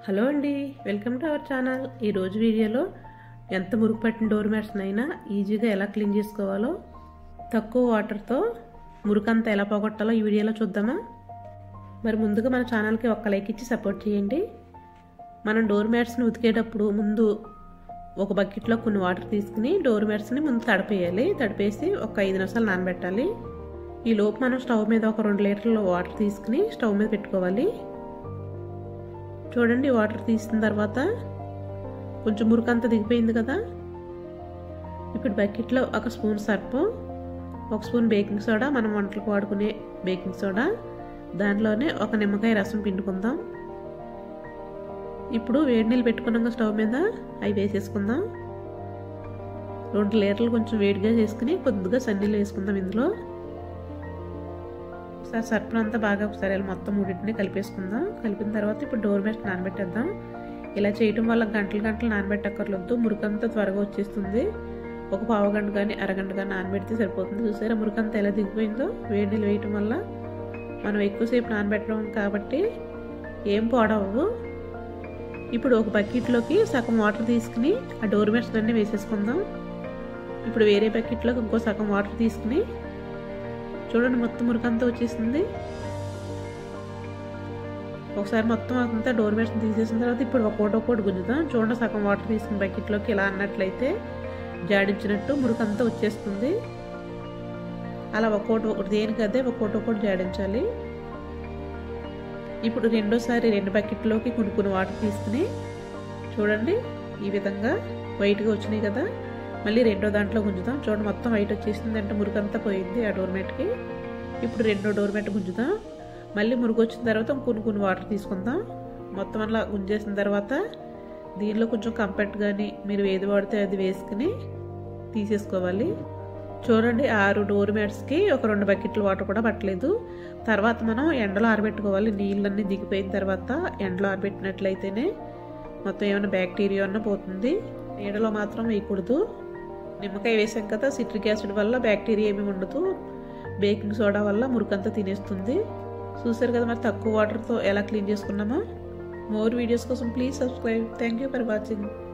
hello అండి welcome to our channel ఈరోజు వీడియోలో ఎంత మురుగు పట్టిన డోర్ మ్యాట్స్నైనా ఈజీగా ఎలా క్లీన్ చేసుకోవాలో తక్కువ వాటర్తో మురుకంతా ఎలా పోగొట్టాలో ఈ వీడియోలో చూద్దామా మరి ముందుగా మన ఛానల్కి ఒక్క లైక్ ఇచ్చి సపోర్ట్ చేయండి మనం డోర్ మ్యాట్స్ని ఉతికేటప్పుడు ముందు ఒక బకెట్లో కొన్ని వాటర్ తీసుకుని డోర్ మ్యాట్స్ని ముందు తడిపేయాలి తడిపేసి ఒక ఐదు నిమిషాలు నానబెట్టాలి ఈ లోపు మనం స్టవ్ మీద ఒక రెండు లీటర్ల వాటర్ తీసుకుని స్టవ్ మీద పెట్టుకోవాలి చూడండి వాటర్ తీసిన తర్వాత కొంచెం మురుకంతా దిగిపోయింది కదా ఇప్పుడు బకెట్లో ఒక స్పూన్ సర్పు ఒక స్పూన్ బేకింగ్ సోడా మనం వంటలకు వాడుకునే బేకింగ్ సోడా దాంట్లోనే ఒక నిమ్మకాయ రసం పిండుకుందాం ఇప్పుడు వేడి నీళ్ళు పెట్టుకున్నాక స్టవ్ మీద అవి వేసేసుకుందాం రెండు లీటర్లు కొంచెం వేడిగా చేసుకుని కొద్దిగా సన్నీళ్ళు వేసుకుందాం ఇందులో ఒకసారి సర్పునంతా బాగా ఒకసారి మొత్తం మూడింటిని కలిపేసుకుందాం కలిపిన తర్వాత ఇప్పుడు డోర్ మ్యాట్ నానబెట్టేద్దాం ఇలా చేయటం వల్ల గంటలు గంటలు నానబెట్టక్కర్లేదు మురుకంతా త్వరగా వచ్చేస్తుంది ఒక పావు గంట కానీ అరగంట కానీ నానబెడితే సరిపోతుంది చూసారా మురుకంతా ఎలా దిగిపోయిందో వేడి నీళ్ళు వేయటం వల్ల మనం ఎక్కువసేపు నానబెట్టడం కాబట్టి ఏం పాడవు ఇప్పుడు ఒక బకెట్లోకి సగం వాటర్ తీసుకుని ఆ డోర్ మ్యాట్స్ అన్నీ వేసేసుకుందాం ఇప్పుడు వేరే బకెట్లోకి ఇంకో సగం వాటర్ తీసుకుని చూడండి మొత్తం మురికంతా వచ్చేసింది ఒకసారి మొత్తం అంతా డోర్ మ్యాట్స్ తీసేసిన తర్వాత ఇప్పుడు ఒక్కోటి ఒక్కోటి గుంజుదాం చూడండి సగం వాటర్ తీసుకుని బకెట్లోకి ఇలా అన్నట్లయితే జాడించినట్టు మురికంతా వచ్చేస్తుంది అలా ఒక్కోటి ఒకటి దేనికి అదే ఒక్కోటి ఒక్కోటి జాడించాలి ఇప్పుడు రెండోసారి రెండు బకెట్లోకి కొన్ని కొన్ని వాటర్ తీసుకుని చూడండి ఈ విధంగా వైట్గా వచ్చినాయి కదా మళ్ళీ రెండో దాంట్లో గుంజుదాం చూడండి మొత్తం వైట్ వచ్చేసింది అంటే మురుగంతా పోయింది ఆ డోర్మెట్కి ఇప్పుడు రెండో డోర్మెట్ గుంజుదాం మళ్ళీ మురుగు వచ్చిన తర్వాత కొన్ని కొన్ని వాటర్ తీసుకుందాం మొత్తం అలా గుంజేసిన తర్వాత దీనిలో కొంచెం కంపెట్ కానీ మీరు ఏది వాడితే అది వేసుకుని తీసేసుకోవాలి చూడండి ఆరు డోర్ మ్యాట్స్కి ఒక రెండు బకెట్లు వాటర్ కూడా పట్టలేదు తర్వాత మనం ఎండలో ఆరబెట్టుకోవాలి నీళ్ళన్నీ దిగిపోయిన తర్వాత ఎండలో ఆరబెట్టినట్లయితేనే మొత్తం ఏమైనా బ్యాక్టీరియా అన్న పోతుంది నీడలో మాత్రం వేయకూడదు నిమ్మకాయ వేసాం కదా సిట్రిక్ యాసిడ్ వల్ల బ్యాక్టీరియా ఏమి ఉండదు బేకింగ్ సోడా వల్ల మురికంతా తినేస్తుంది చూసారు కదా మరి తక్కువ వాటర్తో ఎలా క్లీన్ చేసుకున్నామో మోర్ వీడియోస్ కోసం please subscribe thank you for watching